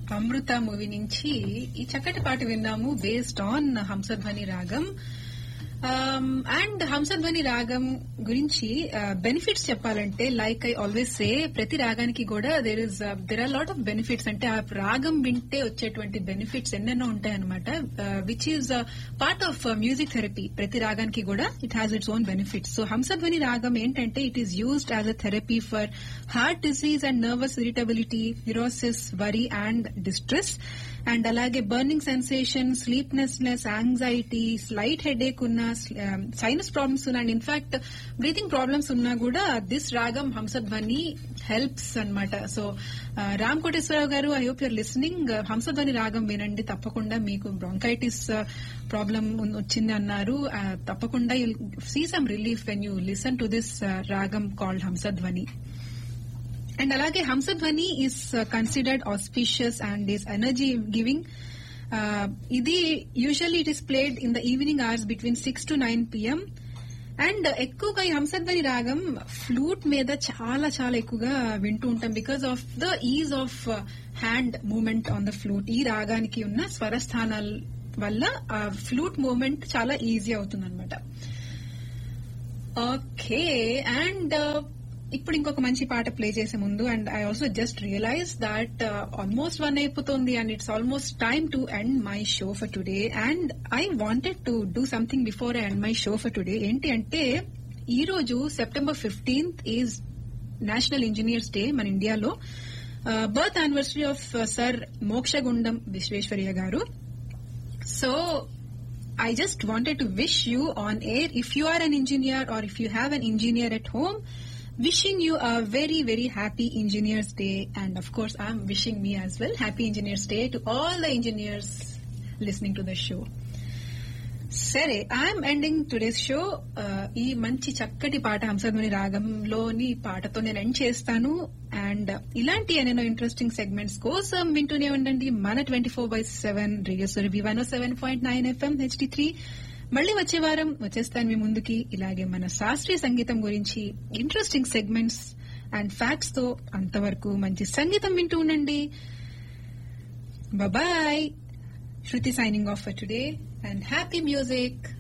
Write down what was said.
అమృత movie నుంచి ఈ చక్కటి పాట విన్నాము బేస్డ్ ఆన్ హంసధ్వని రాగం అండ్ హంసధ్వని రాగం గురించి బెనిఫిట్స్ చెప్పాలంటే లైక్ ఐ ఆల్వేస్ సే ప్రతి రాగానికి కూడా there is there are lot of benefits అంటే ఆ రాగం వింటే వచ్చేటువంటి బెనిఫిట్స్ ఎన్నెన్నో ఉంటాయన్నమాట which is part of music therapy ప్రతి రాగానికి కూడా it has its own benefits so Hamsadhwani రాగం ఏంటంటే it is used as a therapy for heart disease and nervous irritability neurosis worry and distress and అలాగే burning sensation sleeplessness anxiety slight headache ఉన్న sinus problems ఉన్న and in fact breathing problems ఉన్నా కూడా this ragam Hamsadhwani helps అనమాట so Ram Koteswararao garu I hope you're listening Hamsadhwani రాగం వినండి తప్పకుండా మీకు బ్రాంకైటిస్ ప్రాబ్లం వచ్చింది అన్నారు తప్పకుండా you see some relief when you listen to this ragam called Hamsadhwani and అలాగే Hamsadhwani is considered auspicious and is energy giving ఇది usually it is played in the evening hours between six to nine PM and ఎక్కువగా ఈ హంసధ్వని రాగం flute మీద చాలా చాలా ఎక్కువగా వింటూ ఉంటాం because of the ease of hand movement on the flute ఈ రాగానికి ఉన్న స్వరస్థానాల వల్ల ఆ ఫ్లూట్ మూమెంట్ చాలా ఈజీ అవుతుంది అనమాట ఓకే అండ్ ఇప్పుడు ఇంకొక మంచి పాట ప్లే చేసే ముందు and I also just realize that almost one అయిపోతుంది and it's almost time to end my show for today and I wanted to do something before I end my show for today ఏంటి అంటే ఈ రోజు September fifteenth is national engineers day మన ఇండియాలో birth anniversary of sir Mokshagundam Visvesvaraya garu so I just wanted to wish you on air, if you are an engineer or if you have an engineer at home, wishing you a very, very happy Engineers Day. And of course, I'm wishing me as well happy Engineers Day to all the engineers listening to the show. సరే I'm ending today's show ఈ మంచి చక్కటి పాట హంసధ్వని రాగంలోని పాటతో నేను end చేస్తాను and ఇలాంటి ఎన్నెన్నో ఇంట్రెస్టింగ్ సెగ్మెంట్స్ కోసం వింటూనే ఉండండి మన twenty four by seven radio Surabhi one seven point nine FM HD three మళ్ళీ వచ్చే వారం వచ్చేస్తాను మీ ముందుకి ఇలాగే మన శాస్త్రీయ సంగీతం గురించి ఇంట్రెస్టింగ్ సెగ్మెంట్స్ అండ్ ఫ్యాక్ట్స్ తో అంతవరకు మంచి సంగీతం వింటూ ఉండండి bye Shruti signing off for today and happy music